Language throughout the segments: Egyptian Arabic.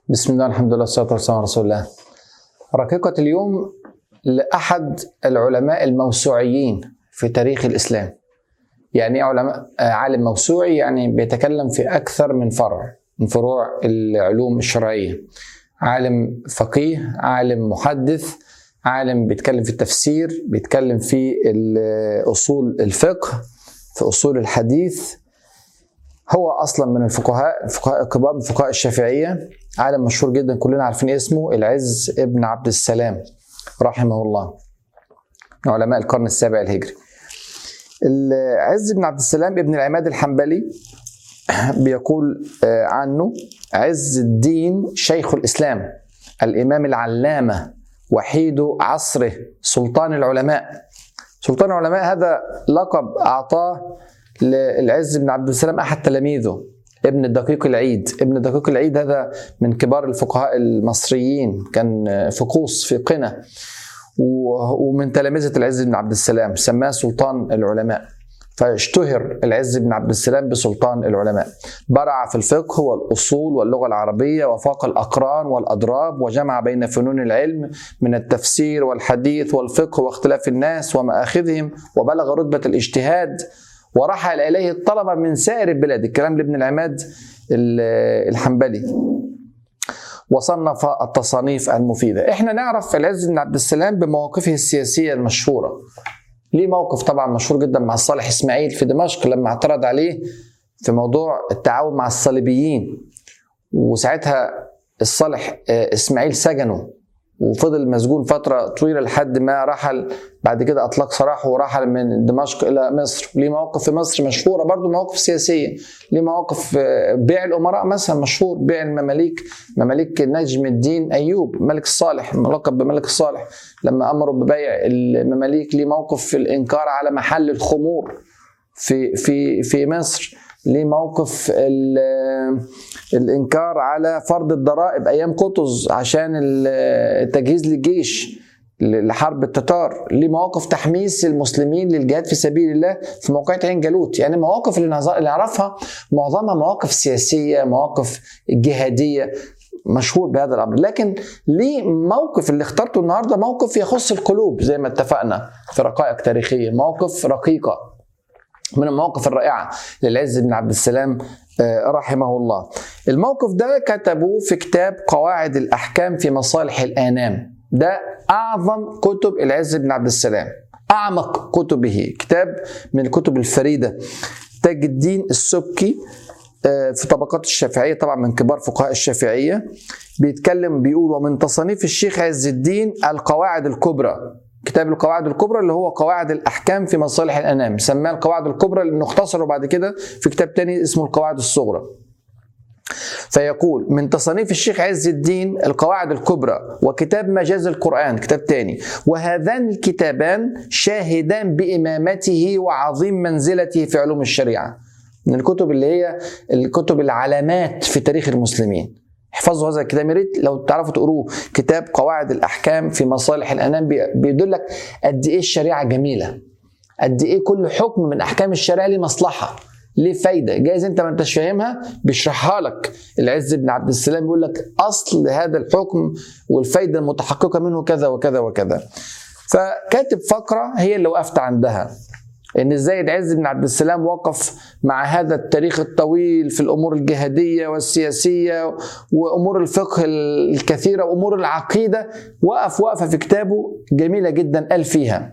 بسم الله الحمد لله والصلاة والسلام على رسول الله رقيقة اليوم لأحد العلماء الموسوعيين في تاريخ الإسلام يعني إيه علماء آه، عالم موسوعي يعني بيتكلم في أكثر من فرع من فروع العلوم الشرعية عالم فقيه عالم محدث عالم بيتكلم في التفسير بيتكلم في ال- أصول الفقه في أصول الحديث هو اصلا من الفقهاء الفقهاء الكبار من فقهاء الشافعيه عالم مشهور جدا كلنا عارفين اسمه العز ابن عبد السلام رحمه الله من علماء القرن السابع الهجري العز بن عبد السلام ابن العماد الحنبلي بيقول آه، عنه عز الدين شيخ الاسلام الامام العلامه وحيد عصره سلطان العلماء سلطان العلماء هذا لقب اعطاه للعز بن عبد السلام احد تلاميذه ابن الدقيق العيد ابن الدقيق العيد هذا من كبار الفقهاء المصريين كان فقوس في قنا و- ومن تلامذة العز بن عبد السلام سماه سلطان العلماء فاشتهر العز بن عبد السلام بسلطان العلماء برع في الفقه والأصول واللغة العربية وفاق الأقران والأضراب وجمع بين فنون العلم من التفسير والحديث والفقه واختلاف الناس ومآخذهم وبلغ رتبة الاجتهاد ورحل إليه الطلبة من سائر البلاد الكلام لابن العماد ال- الحنبلي وصنف التصانيف المفيدة احنا نعرف العز بن عبد السلام بمواقفه السياسية المشهورة ليه موقف طبعا مشهور جدا مع صالح اسماعيل في دمشق لما اعترض عليه في موضوع التعاون مع الصليبيين وساعتها الصالح آه، اسماعيل سجنه وفضل مسجون فترة طويلة لحد ما رحل بعد كده أطلق سراحه ورحل من دمشق إلى مصر ليه مواقف في مصر مشهورة برضو مواقف سياسية ليه مواقف آه، بيع الأمراء مثلا مشهور بيع المماليك مماليك نجم الدين أيوب ملك الصالح ملقب بملك الصالح لما أمروا ببيع المماليك ليه موقف في الإنكار على محل الخمور في في في مصر ليه موقف ال- الانكار على فرض الضرائب ايام قطز عشان ال- التجهيز للجيش لحرب التتار ليه مواقف تحميس المسلمين للجهاد في سبيل الله في موقعة عين جالوت يعني مواقف اللي نعز- اللي نعرفها معظمها مواقف سياسية مواقف جهادية مشهور بهذا الامر لكن ليه موقف اللي اخترته النهارده موقف يخص القلوب زي ما اتفقنا في رقائق تاريخيه مواقف رقيقه من المواقف الرائعة للعز بن عبد السلام آه، رحمه الله الموقف ده كتبوه في كتاب قواعد الأحكام في مصالح الآنام ده أعظم كتب العز بن عبد السلام أعمق كتبه كتاب من الكتب الفريدة تاج الدين السبكي آه، في طبقات الشافعية طبعا من كبار فقهاء الشافعية بيتكلم بيقول ومن تصانيف الشيخ عز الدين القواعد الكبرى كتاب القواعد الكبرى اللي هو قواعد الاحكام في مصالح الانام سماه القواعد الكبرى لانه اختصره بعد كده في كتاب تاني اسمه القواعد الصغرى فيقول من تصانيف الشيخ عز الدين القواعد الكبرى وكتاب مجاز القرآن كتاب تاني وهذان الكتابان شاهدان بإمامته وعظيم منزلته في علوم الشريعة من الكتب اللي هي الكتب العلامات في تاريخ المسلمين احفظوا هذا الكتاب يا ريت لو تعرفوا تقروه كتاب قواعد الاحكام في مصالح الانام بي- بيدلك قد ايه الشريعه جميله قد ايه كل حكم من احكام الشريعه ليه مصلحه ليه فايده جايز انت ما انتش فاهمها بيشرحها لك العز بن عبد السلام بيقول لك اصل هذا الحكم والفايده المتحققه منه كذا وكذا وكذا فكاتب فقره هي اللي وقفت عندها ان ازاي العز بن عبد السلام وقف مع هذا التاريخ الطويل في الامور الجهاديه والسياسيه وامور الفقه الكثيره وامور العقيده وقف وقفه في كتابه جميله جدا قال فيها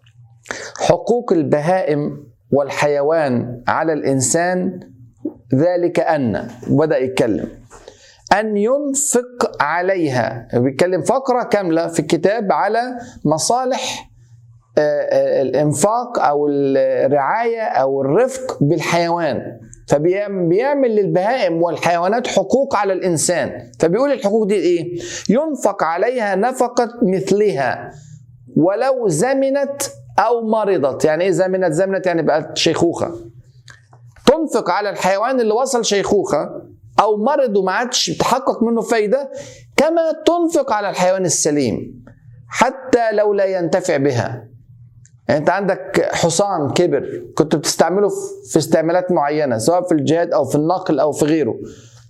حقوق البهائم والحيوان على الانسان ذلك ان بدا يتكلم أن ينفق عليها بيتكلم فقرة كاملة في الكتاب على مصالح آه، آه، الإنفاق أو الرعاية أو الرفق بالحيوان فبيعمل للبهائم والحيوانات حقوق على الإنسان فبيقول الحقوق دي إيه ينفق عليها نفقة مثلها ولو زمنت أو مرضت يعني إيه زمنت زمنت يعني بقت شيخوخة تنفق على الحيوان اللي وصل شيخوخة أو مرض وما عادش تحقق منه فايدة كما تنفق على الحيوان السليم حتى لو لا ينتفع بها يعني انت عندك حصان كبر كنت بتستعمله في استعمالات معينه سواء في الجهاد او في النقل او في غيره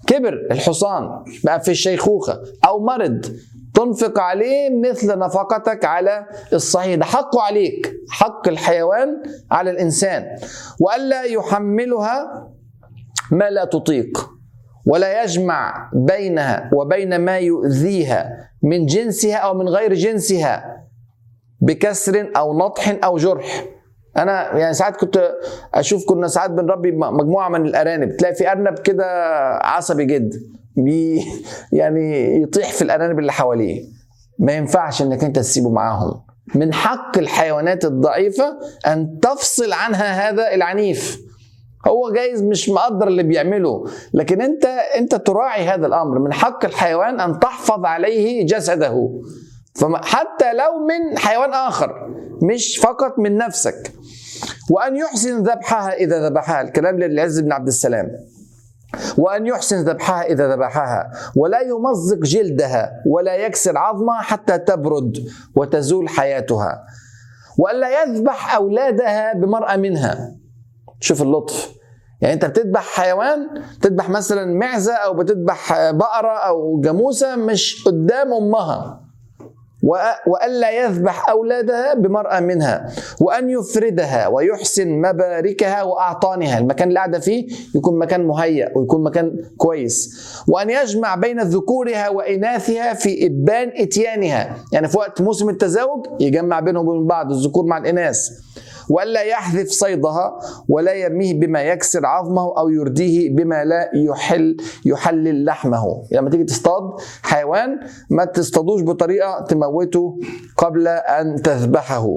كبر الحصان بقى في الشيخوخة أو مرض تنفق عليه مثل نفقتك على الصحيح ده حقه عليك حق الحيوان على الإنسان وألا يحملها ما لا تطيق ولا يجمع بينها وبين ما يؤذيها من جنسها أو من غير جنسها بكسر أو نطح أو جرح انا يعني ساعات كنت اشوف كنا ساعات بنربي مجموعه من الارانب تلاقي في ارنب كده عصبي جدا بي يعني يطيح في الارانب اللي حواليه ما ينفعش انك انت تسيبه معاهم من حق الحيوانات الضعيفه ان تفصل عنها هذا العنيف هو جايز مش مقدر اللي بيعمله لكن انت انت تراعي هذا الامر من حق الحيوان ان تحفظ عليه جسده حتى لو من حيوان اخر مش فقط من نفسك وأن يحسن ذبحها إذا ذبحها الكلام للعز بن عبد السلام وأن يحسن ذبحها إذا ذبحها ولا يمزق جلدها ولا يكسر عظمها حتى تبرد وتزول حياتها وألا يذبح أولادها بمرأة منها شوف اللطف يعني انت بتذبح حيوان تذبح مثلا معزه او بتذبح بقره او جاموسه مش قدام امها والا يذبح اولادها بمراه منها وان يفردها ويحسن مباركها واعطانها المكان اللي قاعده فيه يكون مكان مهيأ ويكون مكان كويس وان يجمع بين ذكورها واناثها في ابان اتيانها يعني في وقت موسم التزاوج يجمع بينهم وبين بعض الذكور مع الاناث والا يحذف صيدها ولا يرميه بما يكسر عظمه او يرديه بما لا يحل يحلل لحمه يعني لما تيجي تصطاد حيوان ما تصطادوش بطريقه تموته قبل ان تذبحه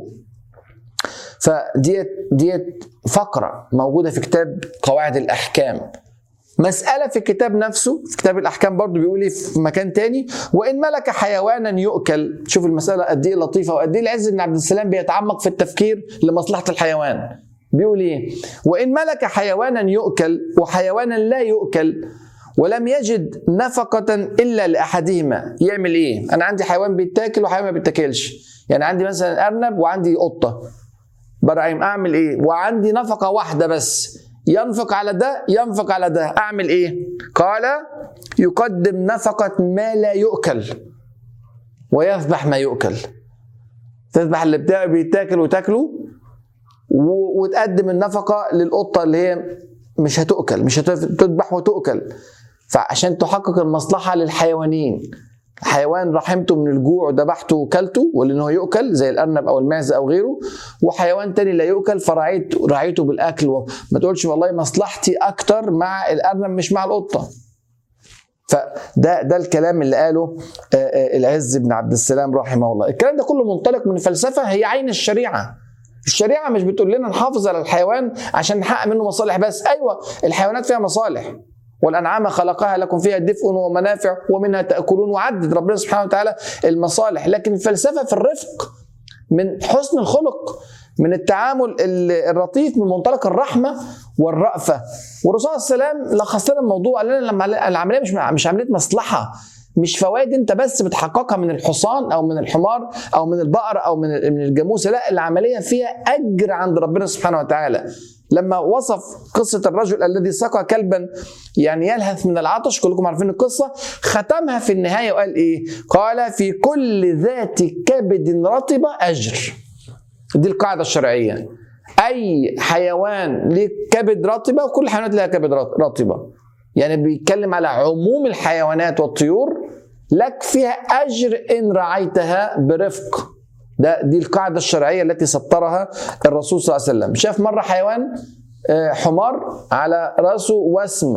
فديت ديت فقره موجوده في كتاب قواعد الاحكام مسألة في الكتاب نفسه في كتاب الأحكام برضه بيقول إيه في مكان تاني وإن ملك حيوانا يؤكل شوف المسألة قد إيه لطيفة وقد إيه العز بن عبد السلام بيتعمق في التفكير لمصلحة الحيوان بيقول إيه وإن ملك حيوانا يؤكل وحيوانا لا يؤكل ولم يجد نفقة إلا لأحدهما يعمل إيه؟ أنا عندي حيوان بيتاكل وحيوان ما بيتاكلش يعني عندي مثلا أرنب وعندي قطة براعيم أعمل إيه؟ وعندي نفقة واحدة بس ينفق على ده ينفق على ده اعمل ايه قال يقدم نفقة ما لا يؤكل ويذبح ما يؤكل تذبح اللي بتاعه بيتاكل وتاكله وتقدم النفقة للقطة اللي هي مش هتؤكل مش هتذبح وتؤكل فعشان تحقق المصلحة للحيوانين حيوان رحمته من الجوع ذبحته وكلته ولانه هو يؤكل زي الارنب او المعزه او غيره وحيوان تاني لا يؤكل فرعيت رعيته بالاكل ما تقولش والله مصلحتي اكتر مع الارنب مش مع القطه فده ده الكلام اللي قاله العز بن عبد السلام رحمه الله الكلام ده كله منطلق من الفلسفه هي عين الشريعه الشريعه مش بتقول لنا نحافظ على الحيوان عشان نحقق منه مصالح بس ايوه الحيوانات فيها مصالح والأنعام خلقها لكم فيها دفء ومنافع ومنها تأكلون وعدد ربنا سبحانه وتعالى المصالح لكن الفلسفة في الرفق من حسن الخلق من التعامل اللطيف من منطلق الرحمة والرأفة والرسول صلى الله عليه وسلم لخص لنا الموضوع قال لنا لما العملية مش مش عملية مصلحة مش فوائد انت بس بتحققها من الحصان او من الحمار او من البقر او من من الجاموسه لا العمليه فيها اجر عند ربنا سبحانه وتعالى لما وصف قصة الرجل الذي سقى كلبا يعني يلهث من العطش كلكم عارفين القصة ختمها في النهاية وقال إيه قال في كل ذات كبد رطبة أجر دي القاعدة الشرعية أي حيوان ليه كبد رطبة وكل الحيوانات لها كبد رطبة يعني بيتكلم على عموم الحيوانات والطيور لك فيها أجر إن رعيتها برفق ده دي القاعده الشرعيه التي سطرها الرسول صلى الله عليه وسلم شاف مره حيوان حمار على راسه وسم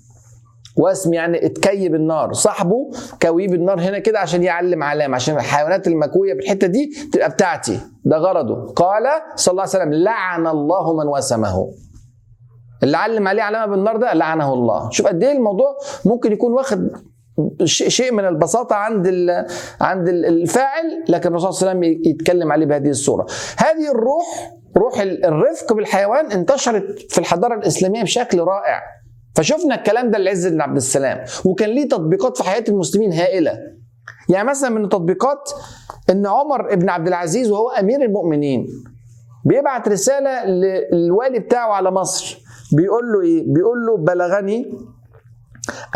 وسم يعني اتكيب النار صاحبه كويب النار هنا كده عشان يعلم علامه عشان الحيوانات المكويه بالحته دي تبقى بتاعتي ده غرضه قال صلى الله عليه وسلم لعن الله من وسمه اللي علم عليه علامه بالنار ده لعنه الله شوف قد ايه الموضوع ممكن يكون واخد شيء من البساطه عند عند الفاعل لكن الرسول صلى الله عليه وسلم يتكلم عليه بهذه الصوره. هذه الروح روح الرفق بالحيوان انتشرت في الحضاره الاسلاميه بشكل رائع. فشفنا الكلام ده لعز بن عبد السلام وكان ليه تطبيقات في حياه المسلمين هائله. يعني مثلا من التطبيقات ان عمر بن عبد العزيز وهو امير المؤمنين بيبعت رساله للوالي بتاعه على مصر بيقول له ايه؟ بيقول له بلغني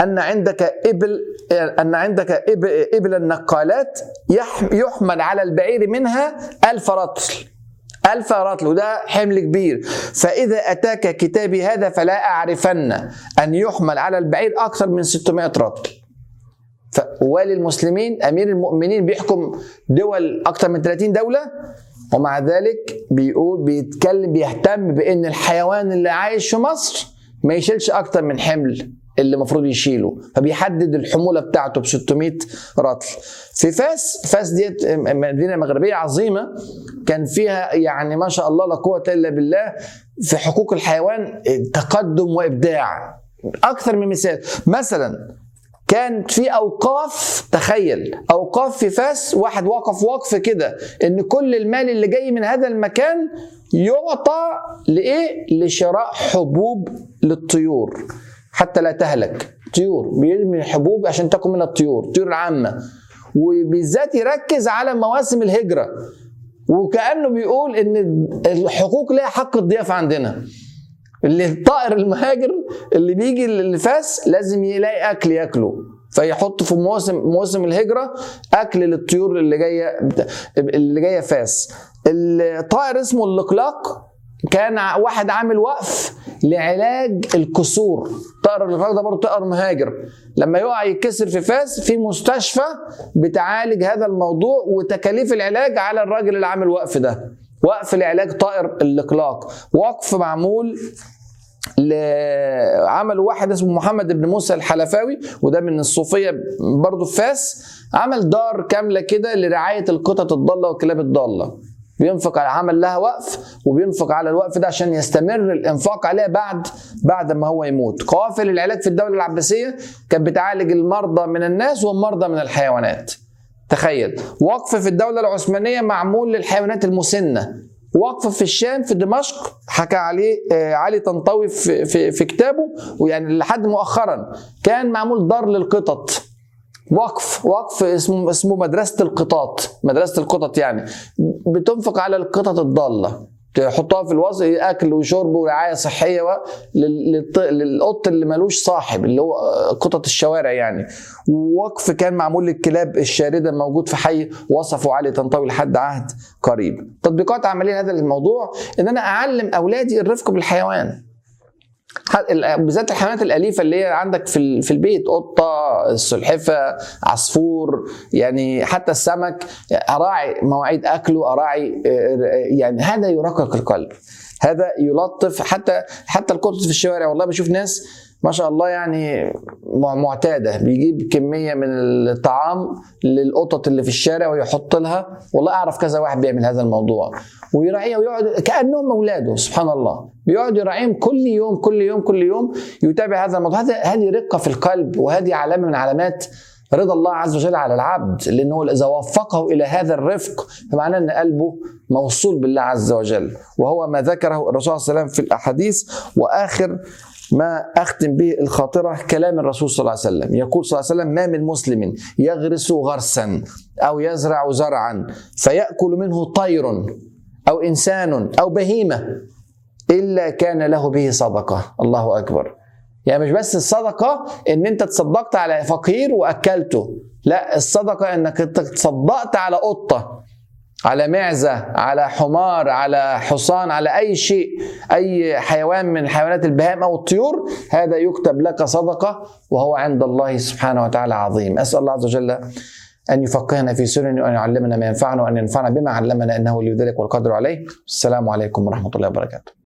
ان عندك ابل ان عندك إب- ابل النقالات يح- يحمل على البعير منها ألف رطل ألف رطل وده حمل كبير فإذا أتاك كتابي هذا فلا أعرفن أن يحمل على البعير أكثر من 600 رطل فوالي المسلمين امير المؤمنين بيحكم دول اكتر من 30 دوله ومع ذلك بيقول بيتكلم بيهتم بان الحيوان اللي عايش في مصر ما يشيلش اكتر من حمل اللي المفروض يشيله فبيحدد الحموله بتاعته ب 600 رطل في فاس فاس ديت مدينه مغربيه عظيمه كان فيها يعني ما شاء الله لا قوه الا بالله في حقوق الحيوان تقدم وابداع اكثر من مثال مثلا كان في اوقاف تخيل اوقاف في فاس واحد وقف وقف كده ان كل المال اللي جاي من هذا المكان يعطى لايه لشراء حبوب للطيور حتى لا تهلك طيور بيرمي حبوب عشان تاكل منها الطيور الطيور العامه وبالذات يركز على مواسم الهجره وكانه بيقول ان الحقوق لها حق الضيافه عندنا اللي الطائر المهاجر اللي بيجي لفاس لازم يلاقي اكل ياكله فيحط في مواسم مواسم الهجره اكل للطيور اللي جايه اللي جايه فاس الطائر اسمه اللقلاق كان ع- واحد عامل وقف لعلاج الكسور طائر اللقلاق ده برضه طائر مهاجر لما يقع يتكسر في فاس في مستشفى بتعالج هذا الموضوع وتكاليف العلاج على الراجل اللي عامل وقف ده وقف لعلاج طائر اللقلاق وقف معمول عملوا واحد اسمه محمد بن موسى الحلفاوي وده من الصوفيه برضه في فاس عمل دار كامله كده لرعايه القطط الضاله والكلاب الضاله بينفق على عمل لها وقف وبينفق على الوقف ده عشان يستمر الانفاق عليها بعد بعد ما هو يموت قوافل العلاج في الدوله العباسيه كانت بتعالج المرضى من الناس والمرضى من الحيوانات تخيل وقف في الدولة العثمانية معمول للحيوانات المسنة وقف في الشام في دمشق حكى عليه آه، علي طنطاوي في, في, في كتابه ويعني لحد مؤخرا كان معمول دار للقطط وقف وقف اسمه اسمه مدرسة القطاط مدرسة القطط يعني بتنفق على القطط الضالة تحطها في الوسط اكل وشرب ورعايه صحيه و... لل- للط- للقط اللي ملوش صاحب اللي هو قطط الشوارع يعني ووقف كان معمول للكلاب الشارده موجود في حي وصفه علي طنطاوي لحد عهد قريب تطبيقات عمليه هذا الموضوع ان انا اعلم اولادي الرفق بالحيوان ح- ال- بالذات الحيوانات الاليفه اللي هي عندك في ال- في البيت قطه السلحفه عصفور يعني حتى السمك اراعي مواعيد اكله اراعي آه، يعني هذا يرقق القلب هذا يلطف حتى حتى القطط في الشوارع والله بشوف ناس ما شاء الله يعني مع- معتاده بيجيب كميه من الطعام للقطط اللي في الشارع ويحط لها والله اعرف كذا واحد بيعمل هذا الموضوع ويراعيها ويقعد كانهم اولاده سبحان الله بيقعد يراعيهم كل يوم كل يوم كل يوم يتابع هذا الموضوع هذا هذه رقه في القلب وهذه علامه من علامات رضا الله عز وجل على العبد لانه اذا وفقه الى هذا الرفق فمعناه ان قلبه موصول بالله عز وجل وهو ما ذكره الرسول صلى الله عليه وسلم في الاحاديث واخر ما اختم به الخاطره كلام الرسول صلى الله عليه وسلم يقول صلى الله عليه وسلم ما من مسلم يغرس غرسا او يزرع زرعا فياكل منه طير او انسان او بهيمه الا كان له به صدقه الله اكبر يعني مش بس الصدقه ان انت تصدقت على فقير واكلته لا الصدقه انك انت تصدقت على قطه على معزه على حمار على حصان على اي شيء اي حيوان من حيوانات البهائم او الطيور هذا يكتب لك صدقه وهو عند الله سبحانه وتعالى عظيم اسال الله عز وجل أن يفقهنا في سنن وأن يعلمنا ما ينفعنا وأن ينفعنا بما علمنا إنه ولي ذلك والقدر عليه السلام عليكم ورحمة الله وبركاته